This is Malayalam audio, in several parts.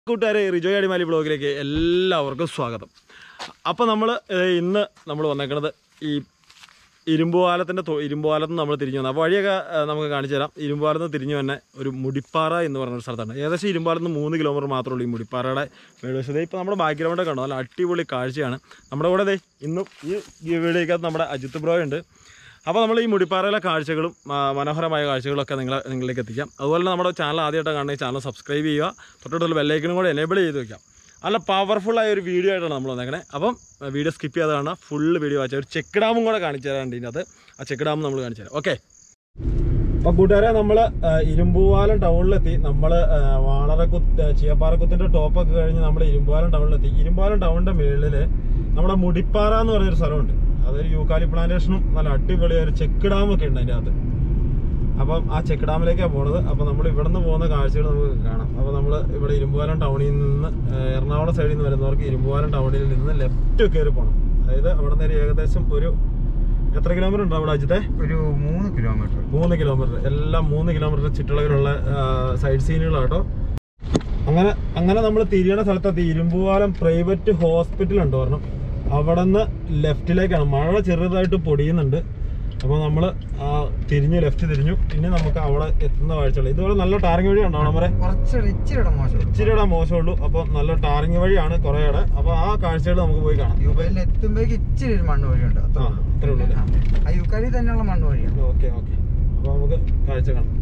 കൂട്ടുകാരെ റിജോയ് അടിമാലി ബ്ലോഗിലേക്ക് എല്ലാവർക്കും സ്വാഗതം അപ്പോൾ നമ്മൾ ഇന്ന് നമ്മൾ വന്നേക്കുന്നത് ഈ ഇരുമ്പുപാലത്തിൻ്റെ ഇരുമ്പുപാലത്ത് നമ്മൾ തിരിഞ്ഞു വന്നത് അപ്പോൾ വഴിയൊക്കെ ഏ, നമുക്ക് കാണിച്ചു തരാം ഇരുമ്പുപാലത്ത് നിന്ന് തിരിഞ്ഞു തന്നെ ഒരു മുടിപ്പാറ എന്ന് പറഞ്ഞൊരു സ്ഥലത്താണ് ഏകദേശം ഇരുമ്പാലത്ത് നിന്ന് മൂന്ന് കിലോമീറ്റർ മാത്രമേ ഉള്ളൂ ഈ മുടിപ്പാറയുടെ മേൽവശത്ത് ഇപ്പോൾ നമ്മുടെ ബാക്ക്ഗ്രൗണ്ട് കണ്ടോ നല്ല അടിപൊളി കാഴ്ചയാണ് നമ്മുടെ കൂടെ ദേ ഇന്നും ഈ വീഡിയോക്കകത്ത് നമ്മുടെ അജിത് ബ്രോ ഉണ്ട് അപ്പോൾ നമ്മൾ ഈ മുടിപ്പാറയിലെ കാഴ്ചകളും ആ, മനോഹരമായ കാഴ്ചകളൊക്കെ നിങ്ങളെ നിങ്ങളിലേക്ക് എത്തിക്കാം അതുപോലെ തന്നെ നമ്മുടെ ചാനൽ ആദ്യമായിട്ട് കാണുന്ന ഈ ചാനൽ സബ്സ്ക്രൈബ് ചെയ്യുക തൊട്ടടുത്തുള്ള ബെല്ലൈക്കനും കൂടെ എനേബിൾ ചെയ്ത് വെക്കാം നല്ല പവർഫുൾ ആയ ഒരു വീഡിയോ ആയിട്ടാണ് നമ്മൾ വന്നേക്കണേ അപ്പം വീഡിയോ സ്കിപ്പ് ചെയ്യാതെ കാണാം ഫുള്ള് വീഡിയോ വായിച്ച ഒരു ചെക്ക് ഡാമും കൂടെ കാണിച്ചു തരാണ്ട് ഇതിനകത്ത് ആ ചെക്ക് ഡാം നമ്മൾ കാണിച്ചു തരാം ഓക്കെ അപ്പൊ കൂട്ടുകാരെ നമ്മള് ആ, ഇരുമ്പുവാലം ടൗണിലെത്തി നമ്മള് ആ, വാളറക്കുത്ത് ചീയപ്പാറക്കുത്തിന്റെ ടോപ്പൊക്കെ കഴിഞ്ഞ് നമ്മൾ ഇരുമ്പുവാലം ടൗണിലെത്തി ഇരുമ്പുവാലം ടൗണിന്റെ മുകളില് നമ്മുടെ മുടിപ്പാറ എന്ന് പറഞ്ഞൊരു സ്ഥലമുണ്ട് അതൊരു യൂക്കാലി പ്ലാന്റേഷനും നല്ല അടിപൊളിയായ ഒരു ചെക്ക് ഡാം ഒക്കെ ഉണ്ട് അതിന്റെ അകത്ത് അപ്പം ആ ചെക്ക് ഡാമിലേക്കാണ് പോണത് അപ്പം നമ്മൾ ഇവിടെ നിന്ന് പോകുന്ന കാഴ്ചകൾ നമുക്ക് കാണാം അപ്പോൾ നമ്മൾ ഇവിടെ ഇരുമ്പുവാലം ടൗണിൽ നിന്ന് ആ, എറണാകുളം സൈഡിൽ നിന്ന് വരുന്നവർക്ക് ഇരുമ്പുവാലം ടൗണിൽ നിന്ന് ലെഫ്റ്റ് കയറി പോകണം അതായത് അവിടെ നിന്ന് ഒരു ഏകദേശം ഒരു എത്ര കിലോമീറ്റർ ഉണ്ട് അവിടെ അജിത്തെ ഒരു മൂന്ന് കിലോമീറ്റർ മൂന്ന് കിലോമീറ്റർ എല്ലാം മൂന്ന് കിലോമീറ്റർ ചുറ്റളവിലുള്ള സൈഡ് സീനുകളാട്ടോ അങ്ങനെ അങ്ങനെ നമ്മൾ തിരിയണ സ്ഥലത്തെത്തി ഇരുമ്പുപാലം പ്രൈവറ്റ് ഹോസ്പിറ്റൽ ഉണ്ട് പറഞ്ഞു അവിടെ നിന്ന് ലെഫ്റ്റിലേക്കാണ് മഴ ചെറുതായിട്ട് പൊടിയുന്നുണ്ട് അപ്പോൾ നമ്മൾ തിരിഞ്ഞു ലെഫ്റ്റ് തിരിഞ്ഞു ഇനി നമുക്ക് അവിടെ എത്തുന്ന കാഴ്ചകൾ ഇതുപോലെ നല്ല ടാറിങ് വഴി ഉണ്ടോ അവിടെ വരെ കുറച്ച് ഇച്ചിരിയുടെ മോശം ഇച്ചിരിയുടെ മോശമുള്ളൂ അപ്പോൾ നല്ല ടാറിങ് വഴിയാണ് കുറേയുടെ അപ്പോൾ ആ കാഴ്ചകൾ നമുക്ക് പോയി കാണാം യുബൈലിൽ എത്തുമ്പോഴേക്ക് ഇച്ചിരി ഒരു മണ്ണ് വഴിയുണ്ട് അത്രേ ആ ഉള്ളൂ. അത്രേ ഉള്ളൂ അല്ലേ ആ യുക്കാലി തന്നെയുള്ള മണ്ണ് വഴിയാണ് ഓക്കെ ഓക്കെ അപ്പോൾ നമുക്ക് കാഴ്ച കാണാം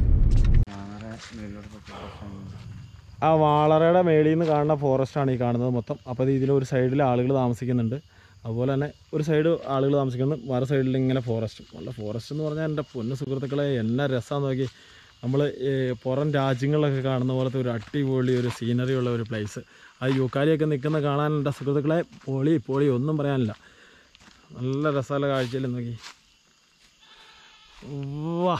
ആ വാളറയുടെ മേളിൽ നിന്ന് കാണുന്ന ഫോറസ്റ്റാണ് ഈ കാണുന്നത് മൊത്തം അപ്പോൾ ഇത് ഇതിൽ ഒരു സൈഡിൽ ആളുകൾ താമസിക്കുന്നുണ്ട് അതുപോലെ തന്നെ ഒരു സൈഡ് ആളുകൾ താമസിക്കുന്നു വേറെ സൈഡിൽ ഇങ്ങനെ ഫോറസ്റ്റ് നല്ല ഫോറസ്റ്റ് എന്ന് പറഞ്ഞാൽ എൻ്റെ പൊന്നു സുഹൃത്തുക്കളെ എന്നാ രസമാണെന്ന് നോക്കി നമ്മൾ പുറം രാജ്യങ്ങളിലൊക്കെ കാണുന്ന പോലത്തെ ഒരു അടിപൊളി ഒരു സീനറി ഉള്ള ഒരു പ്ലേസ് ആ യൂക്കാലിയൊക്കെ നിൽക്കുന്ന കാണാൻ എൻ്റെ സുഹൃത്തുക്കളെ പൊളി പൊളി ഒന്നും പറയാനില്ല നല്ല രസമുള്ള കാഴ്ചയിൽ നോക്കി വാ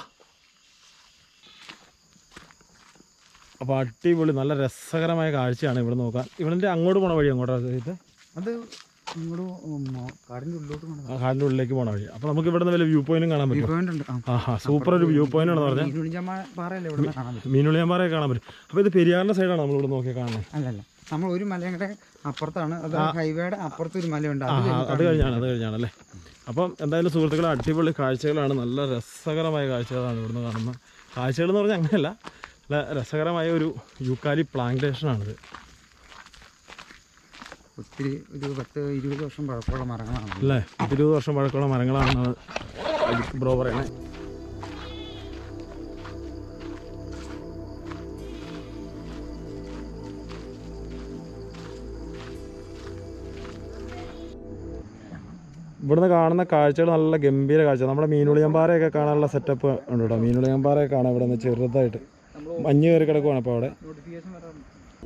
അപ്പോൾ അടിപൊളി നല്ല രസകരമായ കാഴ്ചയാണ് ഇവിടെ നോക്കാൻ ഇവിടെ അങ്ങോട്ട് പോണ വഴി അങ്ങോട്ടാണ് ഇത് അത് ഇങ്ങോട്ട് കാടിന്റെ ഉള്ളിലോട്ട് ആ കാടിൻ്റെ ഉള്ളിലേക്ക് പോണ വഴി അപ്പോൾ നമുക്ക് ഇവിടെ നിന്ന് വല്ല വ്യൂ പോയിന്റും കാണാൻ പറ്റും പോയിന്റ് ഉണ്ട് ആ. ആഹാ സൂപ്പർ ഒരു വ്യൂ പോയിന്റ് ആണെന്ന് പറഞ്ഞാൽ ഇരുപഞ്ചാമ പാറയല്ലേ ഇവിടെ കാണാൻ പറ്റും മീനുളിയാമ്പാറയൊക്കെ കാണാൻ പറ്റും അപ്പോൾ ഇത് പെരിയാറിൻ്റെ സൈഡാണ് നമ്മൾ ഇവിടെ നോക്കി കാണുന്നത് അല്ലല്ല നമ്മൾ ഒരു മലയുടെ അപ്പുറത്താണ് അത് ഹൈവേയുടെ അപ്പുറത്ത് ഒരു മലയുണ്ട് ആ അത് ആ, അത് കഴിഞ്ഞാണ് അത് കഴിഞ്ഞാണ് അല്ലേ അപ്പം എന്തായാലും സുഹൃത്തുക്കളെ അടിപൊളി കാഴ്ചകളാണ് നല്ല രസകരമായ കാഴ്ചകളാണ് ഇവിടുന്ന് കാണുന്നത് കാഴ്ചകൾ എന്ന് പറഞ്ഞാൽ അങ്ങനെയല്ല നല്ല രസകരമായ ഒരു യൂക്കാലി പ്ലാന്റേഷനാണിത് ഒത്തിരി ഒരു പത്ത് ഇരുപത് വർഷം പഴക്കമുള്ള മരങ്ങളാണ് അല്ലേ ഇരുപത് വർഷം പഴക്കമുള്ള മരങ്ങളാണെന്നാണ് അജിത് ബ്രോ പറയണേ ഇവിടുന്ന് കാണുന്ന കാഴ്ചകൾ നല്ല ഗംഭീര കാഴ്ച നമ്മുടെ മീനുളിയമ്പാറയൊക്കെ കാണാനുള്ള സെറ്റപ്പ് ഉണ്ട് കേട്ടോ മീനുളിയമ്പാറയൊക്കെ കാണാം ഇവിടെ നിന്ന് ചെറുതായിട്ട് മഞ്ഞ് കയറി കിടക്കുവാണ് അപ്പോൾ അവിടെ നോട്ടിഫിക്കേഷൻ വരാറുണ്ട്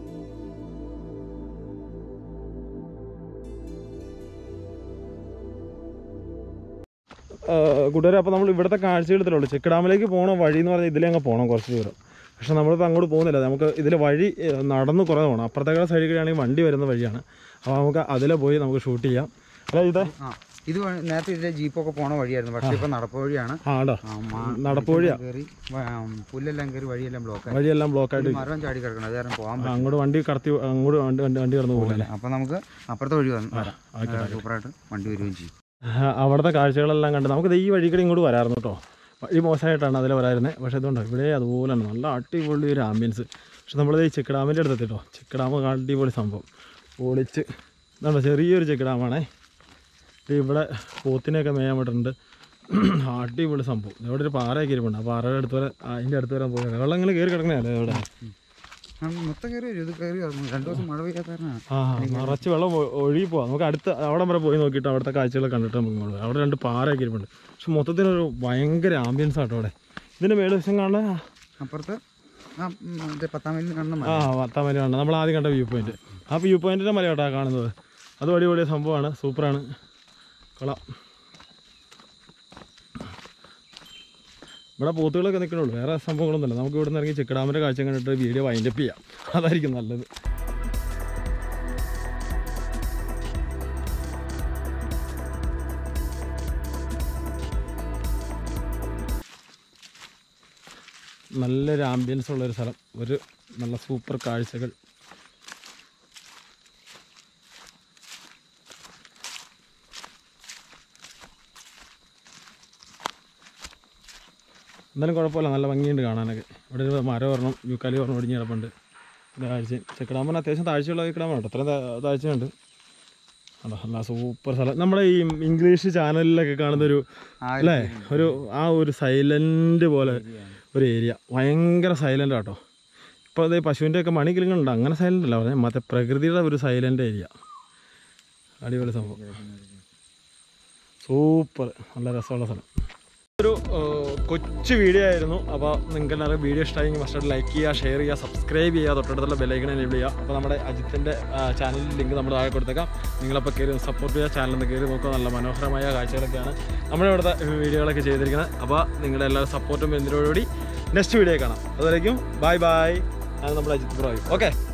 കൂട്ടുകാരെ അപ്പോൾ നമ്മൾ ഇവിടുത്തെ കാഴ്ചകൾ ഇത്രയുള്ളൂ ചെക്ക് ഡാമിലേക്ക് പോകണ വഴി എന്ന് പറഞ്ഞാൽ ഇതിലേ അങ്ങ് പോകണം കുറച്ച് ദൂരം പക്ഷെ നമ്മളിപ്പോൾ അങ്ങോട്ട് പോകുന്നില്ല നമുക്ക് ഇതിൽ വഴി ഏഹ്, നടന്ന് കുറേ പോകണം അപ്പുറത്തേക്കുള്ള സൈഡിൽ കൂടിയാണെങ്കിൽ വണ്ടി വരുന്ന വഴിയാണ് അപ്പോൾ നമുക്ക് അതിലെ പോയി നമുക്ക് ഷൂട്ട് ചെയ്യാം അല്ല ഇത് ആ ഇത് വഴി- നേരത്തെ ഇതിലെ ജീപ്പൊക്കെ പോണ വഴിയായിരുന്നു പക്ഷേ ഇപ്പൊ നടപ്പ് വഴിയാണ് ആ കേട്ടോ ആ, മാ- നടപ്പ് വഴിയാ കയറി വ- ആ, പുല്ലെല്ലാം കയറി വഴിയെല്ലാം ബ്ലോക്ക് ആയി വഴിയെല്ലാം ബ്ലോക്കായിട്ട് ഒരു മരം ചാടി കിടക്കണം അത് കാരണം പോകാൻ ആ, അങ്ങോട്ട് വണ്ടി കടത്തി അങ്ങോട്ട് വണ്ടി വണ്ടി വണ്ടി കടന്നു പോകില്ല പറ്റില്ല അപ്പൊ നമുക്ക് അപ്പുറത്തെ വഴി വന്ന് വരാം സൂപ്പറായിട്ട് വണ്ടി വരികയും ചെയ്യും അവിടുത്തെ കാഴ്ചകളെല്ലാം കണ്ട് നമുക്ക് ഈ വഴി കൂടി ഇങ്ങോട്ട് വരായിരുന്നു കേട്ടോ വഴി മോശമായിട്ടാണ് അതിൽ വരായിരുന്നത് പക്ഷേ ഇതുകൊണ്ട് ഇവിടെ അതുപോലെയാണ് നല്ല അടിപൊളി ഒരു ആംബിയൻസ് പക്ഷെ നമ്മളിത് ഈ ചെക്ക് ഡാമിൻ്റെ അടുത്ത് കേട്ടോ ചെക്ക് ഡാം അടിപൊളി സംഭവം പൊളിച്ച് ഇതുണ്ടോ ചെറിയൊരു ചെക്ക് ഡാമാണേ ഇത് ഇവിടെ പോത്തിനെയൊക്കെ മേയാൻ വിട്ടിട്ടുണ്ട് അടിപൊളി സംഭവം ഇവിടെ ഒരു പാറയൊക്കെ ഇരിപ്പുണ്ട് ആ പാറയുടെ അടുത്ത് വരെ അതിൻ്റെ അടുത്ത് വരെ പോയി വെള്ളം ഇങ്ങനെ കയറി കിടക്കണല്ലേ ഇവിടെ ആ, മൊത്തം കയറി വരും ഇത് കയറി ഇറങ്ങും രണ്ടു ദിവസം മഴ പെയ്യാത്ത കാരണമാണ് ആ നിറച്ച് വെള്ളം ഒ- ഒഴുകി പോവാം നമുക്ക് അടുത്ത അവിടെ വരെ പോയി നോക്കിയിട്ട് അവിടുത്തെ കാഴ്ചകൾ കണ്ടിട്ട് നമുക്ക് ഇങ്ങോട്ട് വരാം. അവിടെ രണ്ട് പാറയൊക്കെ ഇരിപ്പുണ്ട് പക്ഷെ മൊത്തത്തിലൊരു ഭയങ്കര ആംബിയൻസ് ആട്ടോ അവിടെ ഇതിൻ്റെ മേല് വശം കാണാൻ അപ്പുറത്ത് ആ ഉം, മറ്റേ പത്താം മൈലിൽ കാണുന്ന മല ആ വത്താമല കാണാം നമ്മൾ ആദ്യം കണ്ട വ്യൂ പോയിന്റ് ആ വ്യൂ പോയിന്റിൻ്റെ മല കേട്ടോ കാണുന്നത് അത് അടിപൊളി സംഭവമാണ് സൂപ്പറാണ് കൊള്ളാം ഇവിടെ പോത്തുകളൊക്കെ നിൽക്കണുള്ളൂ വേറെ സംഭവങ്ങളൊന്നുമില്ല നമുക്ക് ഇവിടെ നിന്ന് ഇറങ്ങി ചെക്കിടാമിൻ്റെ കാഴ്ച കണ്ടിട്ട് വീഡിയോ വൈൻഡപ്പ് ചെയ്യാം അതായിരിക്കും നല്ലത് നല്ലൊരു ആംബിയൻസ് ഉള്ളൊരു സ്ഥലം ഒരു നല്ല സൂപ്പർ കാഴ്ചകൾ എന്നാലും കുഴപ്പമില്ല നല്ല ഭംഗിയുണ്ട് കാണാനൊക്കെ ഇവിടെ ഒരു മരം ഒരെണ്ണം യൂക്കാലി ഒരെണ്ണം ഒടിഞ്ഞ് കിടപ്പുണ്ട് താഴ്ച ചെക്കിടാമ്പൻ അത്യാവശ്യം താഴ്ചയുള്ള കിടാമ്പൻ കേട്ടോ അത്രയും താ- താഴ്ചയുണ്ട് അതാ നല്ല സൂപ്പർ സ്ഥലം നമ്മുടെ ഈ ഇംഗ്ലീഷ് ചാനലിലൊക്കെ കാണുന്നൊരു ആ ഒരു അല്ലേ ഒരു ആ ഒരു സൈലൻ്റ് പോലെ ഒരു ഏരിയ ഭയങ്കര സൈലൻ്റ് ആട്ടോ ഇപ്പോൾ അതേ പശുവിൻ്റെ ഒക്കെ മണി കിളിങ്ങളുണ്ട് അങ്ങനെ സൈലൻ്റ് അല്ല പറഞ്ഞാൽ മറ്റേ പ്രകൃതിയുടെ ഒരു സൈലൻ്റ് ഏരിയ അടിപൊളി സംഭവം സൂപ്പർ നല്ല രസമുള്ള സ്ഥലം ഒരു ഏഹ്, കൊച്ചു വീഡിയോ ആയിരുന്നു അപ്പോൾ നിങ്ങൾക്ക് എല്ലാവർക്കും വീഡിയോ ഇഷ്ടമായെങ്കിൽ മസ്റ്റായിട്ട് ലൈക്ക് ചെയ്യുക ഷെയർ ചെയ്യുക സബ്സ്ക്രൈബ് ചെയ്യുക തൊട്ടടുത്തുള്ള ബെലൈക്കൺ എനേബിൾ ചെയ്യുക അപ്പോൾ നമ്മുടെ അജിത്തിൻ്റെ ചാനലിൽ ലിങ്ക് നമ്മൾ താഴെ കൊടുത്തേക്കാം നിങ്ങളപ്പോൾ കയറി സപ്പോർട്ട് ചെയ്യുക ചാനലിൽ നിന്ന് കയറി നോക്കുക നല്ല മനോഹരമായ കാഴ്ചകളൊക്കെയാണ് നമ്മുടെ ഇവിടുത്തെ വീഡിയോകളൊക്കെ ചെയ്തിരിക്കുന്നത് അപ്പോൾ നിങ്ങളുടെ എല്ലാ സപ്പോർട്ടും എന്തിനോടുകൂടി നെക്സ്റ്റ് വീഡിയോ കാണാം അതുവരേക്കും ബൈ ബൈ ഞാൻ നമ്മുടെ അജിത് ബ്രോയും ഓക്കെ